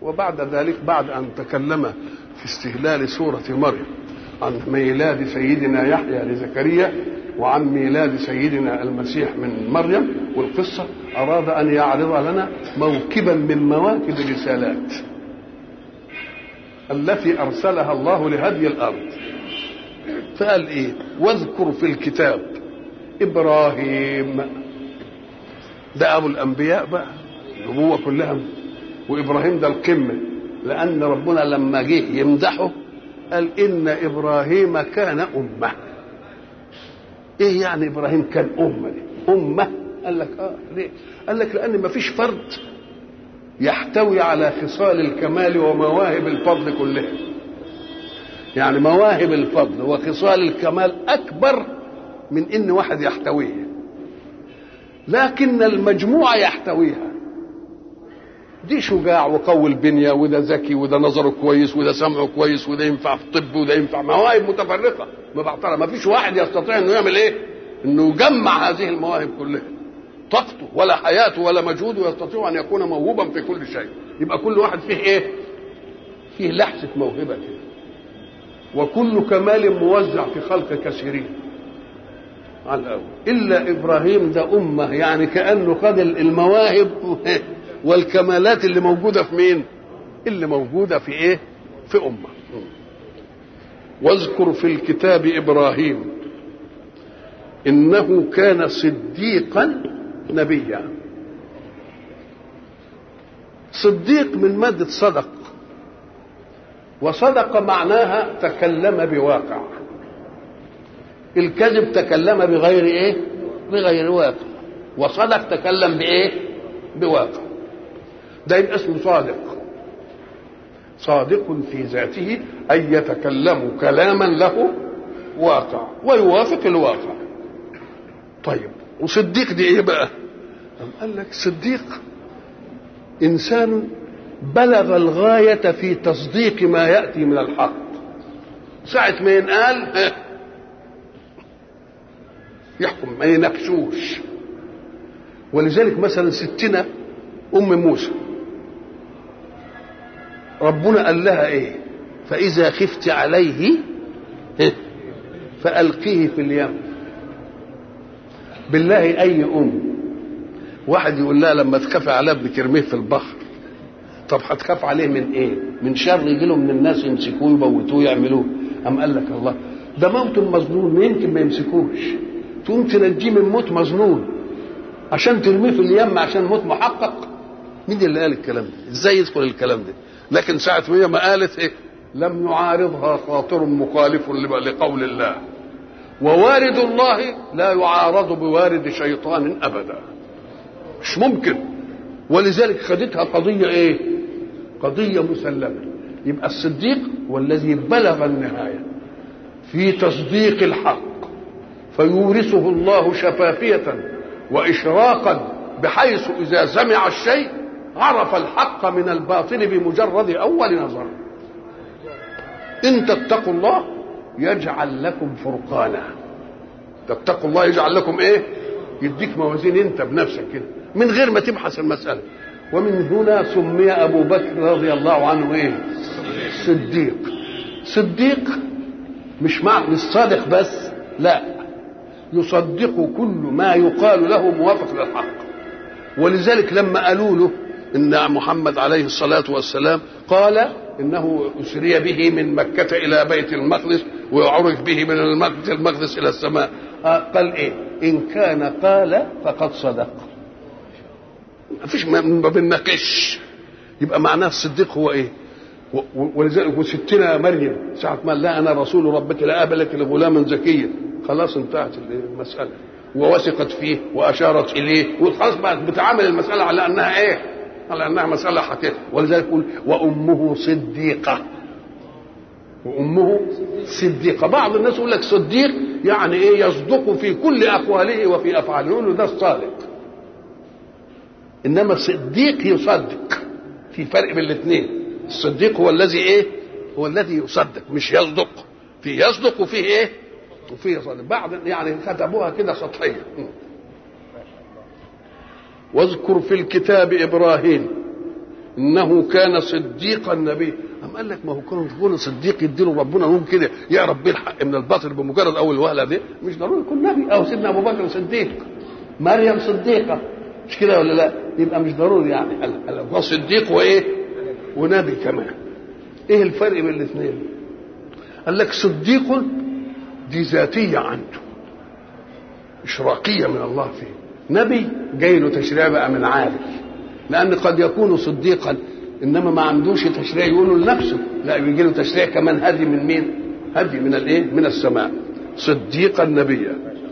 وبعد ذلك بعد أن تكلم في استهلال سورة مريم عن ميلاد سيدنا يحيى لزكريا وعن ميلاد سيدنا المسيح من مريم والقصة أراد أن يعرض لنا موكبا من مواكب الرسالات التي أرسلها الله لهدي الأرض فقال إيه واذكر في الكتاب إبراهيم ده أبو الأنبياء بقى النبوة كلها وإبراهيم ده القمة لأن ربنا لما جه يمدحه قال إن إبراهيم كان أمة إيه يعني إبراهيم كان أمة أمة قال لك آه ليه قال لك لأن ما فيش فرد يحتوي على خصال الكمال ومواهب الفضل كلها يعني مواهب الفضل وخصال الكمال أكبر من إن واحد يحتويها لكن المجموعة يحتويها دي شجاع وقوي البنية وده ذكي وده نظره كويس وده سمعه كويس وده ينفع في الطب وده ينفع مواهب متفرقة ما بعترى ما فيش واحد يستطيع انه يعمل ايه انه يجمع هذه المواهب كلها طاقته ولا حياته ولا مجهوده يستطيع ان يكون موهوبا في كل شيء يبقى كل واحد فيه ايه فيه لحسة موهبة كده وكل كمال موزع في خلق كثيرين على الأول إلا إبراهيم ده أمة يعني كأنه خد المواهب والكمالات اللي موجودة في مين اللي موجودة في إيه في أمة واذكر في الكتاب إبراهيم إنه كان صديقا نبيا صديق من مادة صدق وصدق معناها تكلم بواقع الكذب تكلم بغير ايه بغير واقع وصدق تكلم بايه بواقع ده يبقى اسمه صادق صادق في ذاته أن يتكلم كلاما له واقع ويوافق الواقع طيب وصديق دي ايه بقى أم قال لك صديق إنسان بلغ الغاية في تصديق ما يأتي من الحق ساعة ما ينقال يحكم ما يناقشوش ولذلك مثلا ستنا ام موسى ربنا قال لها ايه فاذا خفت عليه فالقيه في اليم بالله اي ام واحد يقول لها لما تخافي على ابنك ارميه في البحر طب هتخاف عليه من ايه من شر يجي له من الناس يمسكوه يموتوه يعملوه ام قال لك الله ده موت مظنون يمكن ما يمسكوش تقوم تنجيه من موت مظنون عشان ترميه في اليم عشان موت محقق مين اللي قال الكلام ده ازاي يدخل الكلام ده لكن ساعة ما هي ما قالت ايه لم يعارضها خاطر مخالف لقول الله ووارد الله لا يعارض بوارد شيطان ابدا مش ممكن ولذلك خدتها قضية ايه قضية مسلمة يبقى الصديق والذي بلغ النهاية في تصديق الحق فيورثه الله شفافية وإشراقا بحيث إذا سمع الشيء عرف الحق من الباطل بمجرد أول نظر إن تتقوا الله يجعل لكم فرقانا تتقوا الله يجعل لكم إيه يديك موازين أنت بنفسك كده من غير ما تبحث المسألة ومن هنا سمي أبو بكر رضي الله عنه إيه صديق صديق مش معنى مش صادق بس لا يصدق كل ما يقال له موافق للحق ولذلك لما قالوا له ان محمد عليه الصلاه والسلام قال انه اسري به من مكه الى بيت المقدس ويعرج به من المقدس المقدس الى السماء قال ايه ان كان قال فقد صدق ما فيش ما بنناقش يبقى معناه الصديق هو ايه ولذلك وستنا مريم ساعة ما لا أنا رسول ربك لا أبلك لغلاما زكيا خلاص انتهت المسألة ووثقت فيه وأشارت إليه وخلاص بقت بتعامل المسألة على أنها إيه؟ على أنها مسألة حقيقة ولذلك يقول وأمه صديقة وأمه صديقة بعض الناس يقول لك صديق يعني إيه يصدق في كل أقواله وفي أفعاله يقول له ده الصادق إنما الصديق يصدق في فرق بين الاثنين الصديق هو الذي ايه هو الذي يصدق مش يصدق في يصدق وفيه ايه وفيه يصدق بعض يعني كتبوها كده سطحيه واذكر في الكتاب ابراهيم انه كان صديقا نبيا أم قال لك ما هو كون يكون صديق يديله ربنا يقوم كده يعرف بيه الحق من الباطل بمجرد اول وهله دي مش ضروري يكون نبي او سيدنا ابو بكر صديق مريم صديقه مش كده ولا لا يبقى مش ضروري يعني هو صديق وايه ونبي كمان ايه الفرق بين الاثنين قال لك صديق دي ذاتيه عنده اشراقيه من الله فيه نبي جاي له تشريع بقى من عالي لان قد يكون صديقا انما ما عندوش تشريع يقوله لنفسه لا بيجي له تشريع كمان هدي من مين هدي من الايه من السماء صديقا نبيا